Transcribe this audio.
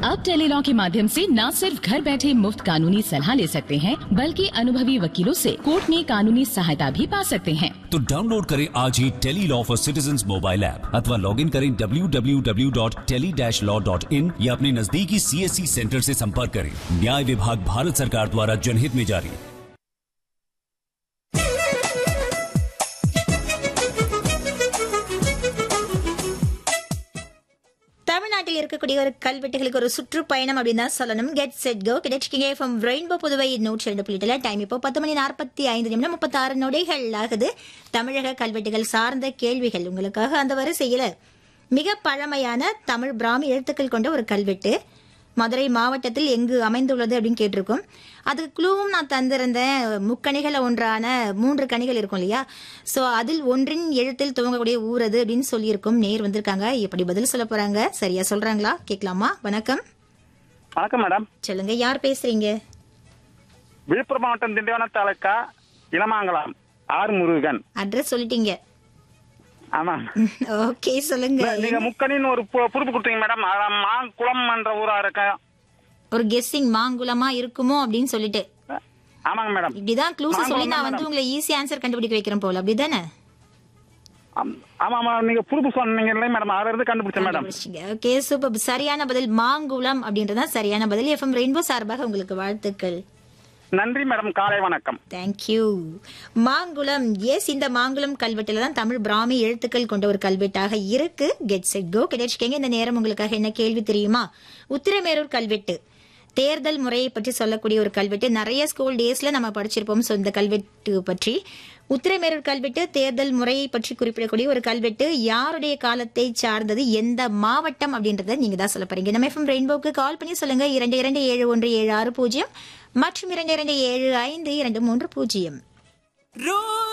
अब टेलीलॉ के माध्यम से न सिर्फ घर बैठे मुफ्त कानूनी सलाह ले सकते हैं बल्कि अनुभवी वकीलों से कोर्ट में कानूनी सहायता भी पा सकते हैं तो डाउनलोड करें आज ही tele law for citizen mobile app अथवा लॉग इन करें www.tele-law.in या अपने नजदीकी सीएससी सेंटर से संपर्क करें न्याय विभाग भारत सरकार द्वारा जनहित में जारी தமிழ்நாட்டில் இருக்கக்கூடிய ஒரு கல்வெட்டுகளுக்கு ஒரு சுற்றுப்பயணம் அப்படின்னு தான் சொல்லணும் கெட் செட் கோ கிடைச்சிக்கிங்க ஃப்ரம் ரெயின்போ புதுவை நூற்றி ரெண்டு புள்ளிட்டுல டைம் இப்போ பத்து மணி நாற்பத்தி ஐந்து நிமிடம் முப்பத்தாறு நொடிகள் ஆகுது தமிழக கல்வெட்டுகள் சார்ந்த கேள்விகள் உங்களுக்காக அந்த வரிசையில மிக பழமையான தமிழ் பிராமி எழுத்துக்கள் கொண்ட ஒரு கல்வெட்டு மதுரை மாவட்டத்தில் எங்கு அமைந்துள்ளது அப்படின்னு கேட்டிருக்கோம் அதுக்கு க்ளூவும் நான் தந்திருந்தேன் முக்கணிகளை ஒன்றான மூன்று கனிகள் இருக்கும் இல்லையா ஸோ அதில் ஒன்றின் எழுத்தில் துவங்கக்கூடிய ஊர் அது அப்படின்னு சொல்லியிருக்கோம் நேர் வந்திருக்காங்க எப்படி பதில் சொல்ல போறாங்க சரியா சொல்றாங்களா கேட்கலாமா வணக்கம் வணக்கம் மேடம் சொல்லுங்க யார் பேசுறீங்க விழுப்புரம் மாவட்டம் திண்டிவனம் தாலுக்கா இளமாங்கலம் ஆர் முருகன் அட்ரஸ் சொல்லிட்டீங்க ஆமா ஓகே சொல்லுங்க நீங்க முக்கணின்னு ஒரு பு- குறிப்பு கொடுத்தீங்க மேடம் அதான் மாங்குளம் என்ற ஊரா இருக்க ஒரு கெஸ்ஸிங் மாங்குளமா இருக்குமோ அப்படின்னு சொல்லிட்டு ஆமாங்க மேடம் இப்படிதான் க்ளூஸ் மாங்குளம் சொல்லி நான் தான் வந்து மேடம். உங்களை ஈஸி ஆன்சர் கண்டுபிடிக்க வைக்கிறேன் போல அப்படிதானே ஆம்- ஆமா ஆமா நீங்க குறிப்பு சொன்னீங்க இல்லை மேடம் அதுல இருந்து கண்டுபிடிச்சேன் மேடம் ஓகே சூப்பர் சரியான பதில் மாங்குளம் அப்படின்றதான் சரியான பதில் எஃப்எம் ரெயின்போ சார்பாக உங்களுக்கு வாழ்த்துக்கள் நன்றி மேடம் காலை வணக்கம் தேங்க்யூ மாங்குளம் எஸ் இந்த மாங்குளம் கல்வெட்டுல தான் தமிழ் பிராமி எழுத்துக்கள் கொண்ட ஒரு கல்வெட்டாக இருக்கு கெட் செட் கோ கிடைச்சிக்கங்க இந்த நேரம் உங்களுக்காக என்ன கேள்வி தெரியுமா உத்திரமேரூர் கல்வெட்டு தேர்தல் முறையை பற்றி சொல்லக்கூடிய ஒரு கல்வெட்டு நிறைய ஸ்கூல் டேஸ்ல நம்ம படிச்சிருப்போம் ஸோ இந்த கல்வெட்டு பற்றி உத்திரமேரூர் கல்வெட்டு தேர்தல் முறையை பற்றி குறிப்பிடக்கூடிய ஒரு கல்வெட்டு யாருடைய காலத்தை சார்ந்தது எந்த மாவட்டம் அப்படின்றத நீங்க தான் சொல்ல போறீங்க நம்ம எஃப்எம் ரெயின்போக்கு கால் பண்ணி சொல்லுங்க இரண்டு இரண்டு ஏழு ஒன்று ஏழு ஆறு பூஜ்ஜியம் மற்றும் இரண்டு இரண்டு ஏழு ஐந்து இரண்டு மூன்று பூஜ்ஜியம் ரோஜா